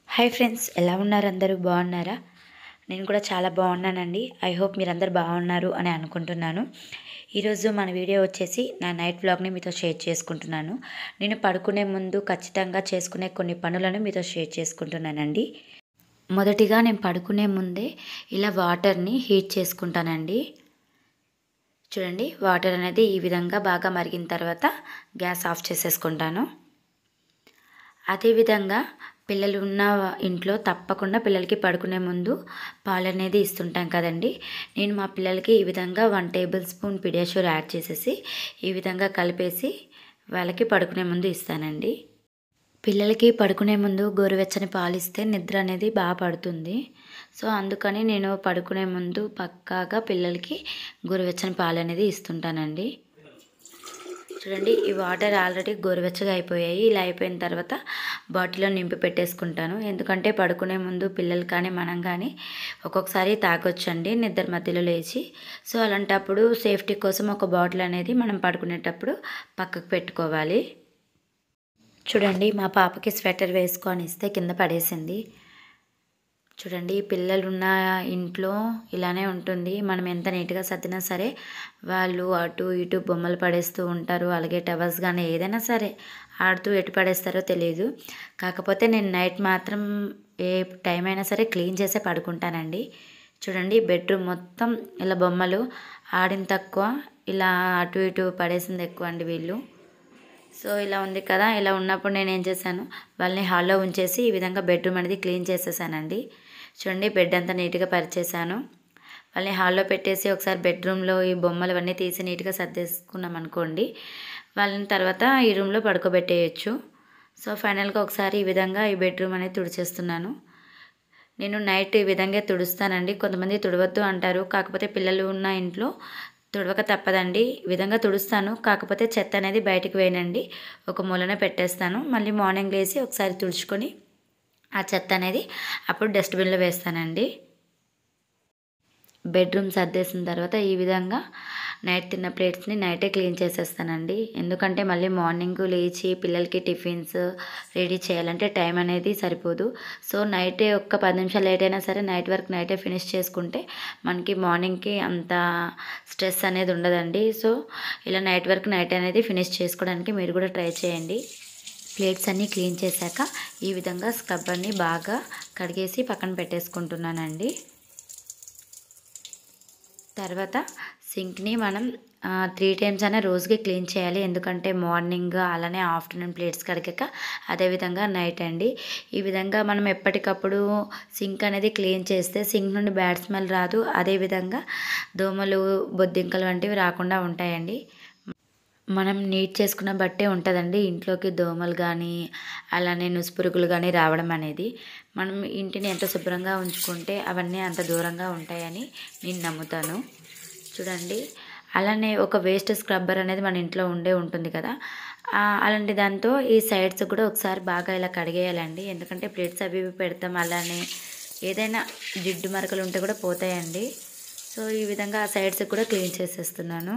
hi friends ఎలా ఉన్నారు అందరూ బాగున్నారా నేను కూడా చాలా బాగున్నానండి ఐ హోప్ మీరందరూ బాగున్నారు అని అనుకుంటున్నాను ఈరోజు మన వీడియో వచ్చేసి నా నైట్ వ్లాగ్ని మీతో షేర్ చేసుకుంటున్నాను నేను పడుకునే ముందు ఖచ్చితంగా చేసుకునే కొన్ని పనులను మీతో షేర్ చేసుకుంటున్నానండి మొదటిగా నేను పడుకునే ముందే ఇలా వాటర్ని హీట్ చేసుకుంటానండి చూడండి వాటర్ అనేది ఈ విధంగా బాగా మరిగిన తర్వాత గ్యాస్ ఆఫ్ చేసేసుకుంటాను అదేవిధంగా పిల్లలు ఉన్న ఇంట్లో తప్పకుండా పిల్లలకి పడుకునే ముందు పాలు అనేది ఇస్తుంటాం కదండి నేను మా పిల్లలకి ఈ విధంగా one tablespoon PediaSure add చేసేసి ఈ విధంగా కలిపేసి వాళ్ళకి పడుకునే ముందు ఇస్తానండి పిల్లలకి పడుకునే ముందు గోరువెచ్చని పాలు ఇస్తే నిద్ర అనేది బాగా పడుతుంది సో అందుకని నేను పడుకునే ముందు పక్కాగా పిల్లలకి గోరువెచ్చని పాలు అనేది ఇస్తుంటానండి చూడండి ఈ వాటర్ ఆల్రెడీ గోరువెచ్చగా అయిపోయాయి ఇలా అయిపోయిన తర్వాత బాటిల్లో నింపి పెట్టేసుకుంటాను ఎందుకంటే పడుకునే ముందు పిల్లలు కానీ మనం కానీ ఒక్కొక్కసారి తాగొచ్చండి నిద్ర మధ్యలో లేచి సో అలాంటప్పుడు సేఫ్టీ కోసం ఒక బాటిల్ అనేది మనం పడుకునేటప్పుడు పక్కకు పెట్టుకోవాలి చూడండి మా పాపకి స్వెటర్ వేసుకొని ఇస్తే కింద పడేసింది చూడండి పిల్లలున్న ఇంట్లో ఇలానే ఉంటుంది మనం ఎంత నీట్గా సర్దినా సరే వాళ్ళు అటు ఇటు బొమ్మలు పడేస్తూ ఉంటారు అలాగే టవర్స్ కానీ ఏదైనా సరే ఆడుతూ ఎటు పడేస్తారో తెలియదు కాకపోతే నేను నైట్ మాత్రం ఏ టైం అయినా సరే క్లీన్ చేసే పడుకుంటానండి చూడండి బెడ్రూమ్ మొత్తం ఇలా బొమ్మలు ఆడిన తక్కువ ఇలా అటు ఇటు పడేసింది ఎక్కువ అండి వీళ్ళు సో ఇలా ఉంది కదా ఇలా ఉన్నప్పుడు నేను ఏం చేశాను వాళ్ళని హాల్లో ఉంచేసి ఈ విధంగా బెడ్రూమ్ అనేది క్లీన్ చేసేసానండి చూడండి బెడ్ అంతా నీట్గా పరిచేసాను వాళ్ళని హాల్లో పెట్టేసి ఒకసారి బెడ్రూమ్లో ఈ బొమ్మలు అవన్నీ తీసి నీట్గా సర్దేసుకున్నాం అనుకోండి వాళ్ళని తర్వాత ఈ రూమ్లో పడుకోబెట్టేయచ్చు సో ఫైనల్గా ఒకసారి ఈ విధంగా ఈ బెడ్రూమ్ అనేది తుడిచేస్తున్నాను నేను నైట్ ఈ విధంగా తుడుస్తానండి కొంతమంది తుడవద్దు అంటారు కాకపోతే పిల్లలు ఉన్న ఇంట్లో తుడవక తప్పదండి ఈ విధంగా తుడుస్తాను కాకపోతే చెత్త అనేది బయటికి వేయనండి ఒక మూలన పెట్టేస్తాను మళ్ళీ మార్నింగ్ లేచి ఒకసారి తుడుచుకొని ఆ చెత్త అనేది అప్పుడు డస్ట్బిన్లో వేస్తానండి బెడ్రూమ్ సర్దేసిన తర్వాత ఈ విధంగా నైట్ తిన్న ప్లేట్స్ని నైటే క్లీన్ చేసేస్తానండి ఎందుకంటే మళ్ళీ మార్నింగ్ లేచి పిల్లలకి టిఫిన్స్ రెడీ చేయాలంటే టైం అనేది సరిపోదు సో నైటే ఒక్క పది నిమిషాలు లేట్ అయినా సరే నైట్ వర్క్ నైటే ఫినిష్ చేసుకుంటే మనకి మార్నింగ్కి అంత స్ట్రెస్ అనేది ఉండదండి సో ఇలా నైట్ వర్క్ నైట్ అనేది ఫినిష్ చేసుకోవడానికి మీరు కూడా ట్రై చేయండి ప్లేట్స్ అన్నీ క్లీన్ చేశాక ఈ విధంగా స్క్రబ్బర్ని బాగా కడిగేసి పక్కన పెట్టేసుకుంటున్నానండి తర్వాత సింక్ని మనం త్రీ టైమ్స్ అయినా రోజుకి క్లీన్ చేయాలి ఎందుకంటే మార్నింగ్ అలానే ఆఫ్టర్నూన్ ప్లేట్స్ కడిగాక అదేవిధంగా నైట్ అండి ఈ విధంగా మనం ఎప్పటికప్పుడు సింక్ అనేది క్లీన్ చేస్తే సింక్ నుండి బ్యాడ్ స్మెల్ రాదు అదేవిధంగా దోమలు బొద్దింకలు వంటివి రాకుండా ఉంటాయండి మనం నీట్ చేసుకున్న బట్టే ఉంటుందండి ఇంట్లోకి దోమలు కానీ అలానే నుసుపురుగులు కానీ రావడం అనేది మనం ఇంటిని ఎంత శుభ్రంగా ఉంచుకుంటే అవన్నీ అంత దూరంగా ఉంటాయని నేను నమ్ముతాను చూడండి అలానే ఒక వేస్ట్ స్క్రబ్బర్ అనేది మన ఇంట్లో ఉండే ఉంటుంది కదా అలాంటి దాంతో ఈ సైడ్స్ కూడా ఒకసారి బాగా ఇలా కడిగేయాలండి ఎందుకంటే ప్లేట్స్ అవి ఇవి పెడతాం అలానే ఏదైనా జిడ్డు మరకలు ఉంటే కూడా పోతాయండి సో ఈ విధంగా ఆ సైడ్స్ కూడా క్లీన్ చేసేస్తున్నాను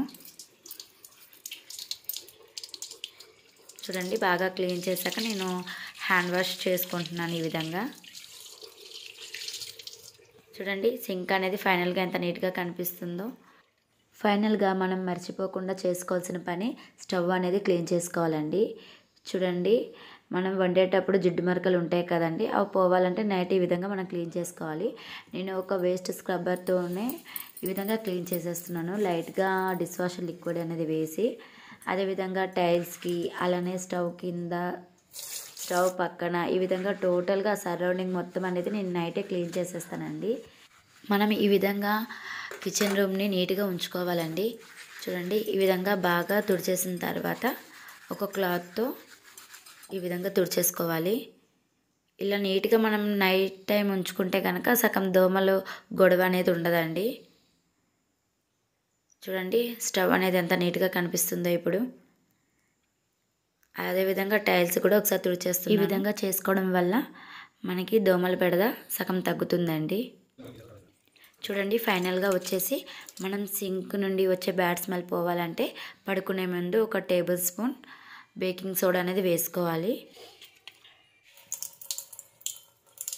చూడండి బాగా క్లీన్ చేశాక నేను హ్యాండ్ వాష్ చేసుకుంటున్నాను ఈ విధంగా చూడండి సింక్ అనేది ఫైనల్గా ఎంత నీట్గా కనిపిస్తుందో ఫైనల్గా మనం మర్చిపోకుండా చేసుకోవాల్సిన పని స్టవ్ అనేది క్లీన్ చేసుకోవాలండి చూడండి మనం వండేటప్పుడు జిడ్డు మరకలు ఉంటాయి కదండి అవి పోవాలంటే నైట్ ఈ విధంగా మనం క్లీన్ చేసుకోవాలి నేను ఒక వేస్ట్ స్క్రబ్బర్తోనే ఈ విధంగా క్లీన్ చేసేస్తున్నాను లైట్గా డిష్ వాషర్ లిక్విడ్ అనేది వేసి అదేవిధంగా టైల్స్కి అలానే స్టవ్ కింద స్టవ్ పక్కన ఈ విధంగా టోటల్గా సరౌండింగ్ మొత్తం అనేది నేను నైటే క్లీన్ చేసేస్తానండి మనం ఈ విధంగా కిచెన్ రూమ్ని నీట్గా ఉంచుకోవాలండి చూడండి ఈ విధంగా బాగా తుడిచేసిన తర్వాత ఒక క్లాత్తో ఈ విధంగా తుడిచేసుకోవాలి ఇలా నీట్గా మనం నైట్ టైం ఉంచుకుంటే కనుక సగం దోమలు గొడవ అనేది ఉండదండి చూడండి స్టవ్ అనేది ఎంత నీట్గా కనిపిస్తుందో ఇప్పుడు అదేవిధంగా టైల్స్ కూడా ఒకసారి తుడిచేస్తుంది ఈ విధంగా చేసుకోవడం వల్ల మనకి దోమల బెడద సగం తగ్గుతుందండి చూడండి ఫైనల్గా వచ్చేసి మనం సింక్ నుండి వచ్చే బ్యాడ్ స్మెల్ పోవాలంటే పడుకునే ముందు ఒక టేబుల్ స్పూన్ బేకింగ్ సోడా అనేది వేసుకోవాలి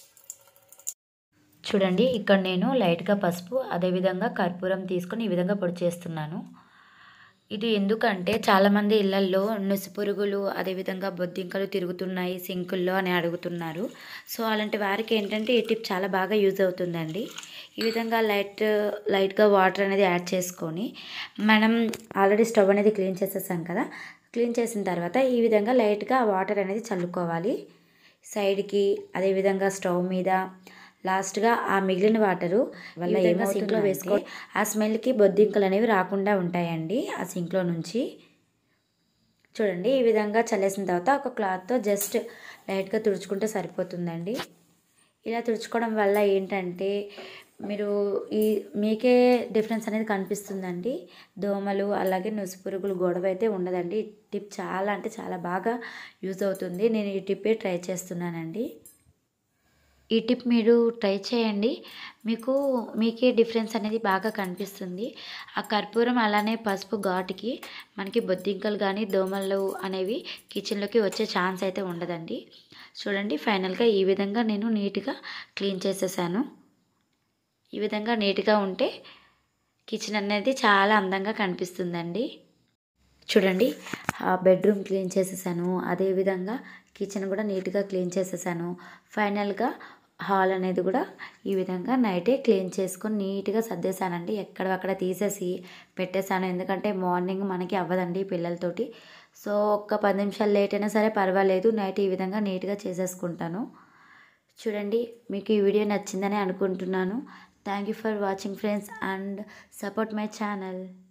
చూడండి ఇక్కడ నేను లైట్గా పసుపు అదేవిధంగా కర్పూరం తీసుకొని ఈ విధంగా పొడి చేస్తున్నాను ఇది ఎందుకంటే చాలామంది ఇళ్లల్లో నుసి పురుగులు అదేవిధంగా బొద్దింకలు తిరుగుతున్నాయి సింకుల్లో అని అడుగుతున్నారు సో అలాంటి వారికి ఏంటంటే ఈ టిప్ చాలా బాగా యూజ్ అవుతుందండి ఈ విధంగా లైట్ లైట్గా వాటర్ అనేది యాడ్ చేసుకొని మనం ఆల్రెడీ స్టవ్ అనేది క్లీన్ చేసేసాం కదా క్లీన్ చేసిన తర్వాత ఈ విధంగా లైట్గా వాటర్ అనేది చల్లుకోవాలి సైడ్కి అదేవిధంగా స్టవ్ మీద లాస్ట్గా ఆ మిగిలిన వాటరు వల్ల ఏమో సింక్లో వేసుకో ఆ స్మెల్కి బొద్దింకలు అనేవి రాకుండా ఉంటాయండి ఆ సింక్లో నుంచి చూడండి ఈ విధంగా చల్లేసిన తర్వాత ఒక క్లాత్తో జస్ట్ లైట్గా తుడుచుకుంటే సరిపోతుందండి ఇలా తుడుచుకోవడం వల్ల ఏంటంటే మీరు ఈ మీకే డిఫరెన్స్ అనేది కనిపిస్తుందండి దోమలు అలాగే నుసి పురుగులు గొడవ అయితే ఉండదండి ఈ టిప్ చాలా అంటే చాలా బాగా యూజ్ అవుతుంది నేను ఈ టిప్పే ట్రై చేస్తున్నానండి ఈ టిప్ మీరు ట్రై చేయండి మీకు మీకే డిఫరెన్స్ అనేది బాగా కనిపిస్తుంది ఆ కర్పూరం అలానే పసుపు ఘాటుకి మనకి బొద్దింకలు కానీ దోమలు అనేవి కిచెన్లోకి వచ్చే ఛాన్స్ అయితే ఉండదండి చూడండి ఫైనల్గా ఈ విధంగా నేను నీట్గా క్లీన్ చేసేసాను ఈ విధంగా నీట్గా ఉంటే కిచెన్ అనేది చాలా అందంగా కనిపిస్తుందండి చూడండి ఆ బెడ్రూమ్ క్లీన్ చేసేసాను అదేవిధంగా కిచెన్ కూడా నీట్గా క్లీన్ చేసేసాను ఫైనల్గా హాల్ అనేది కూడా ఈ విధంగా నైటే క్లీన్ చేసుకొని నీట్గా సర్దేశానండి ఎక్కడక్కడ తీసేసి పెట్టేశాను ఎందుకంటే మార్నింగ్ మనకి అవ్వదండి పిల్లలతోటి సో ఒక్క పది నిమిషాలు లేట్ అయినా సరే పర్వాలేదు నైట్ ఈ విధంగా నీట్గా చేసేసుకుంటాను చూడండి మీకు ఈ వీడియో నచ్చిందని అనుకుంటున్నాను thank you for watching friends and support my channel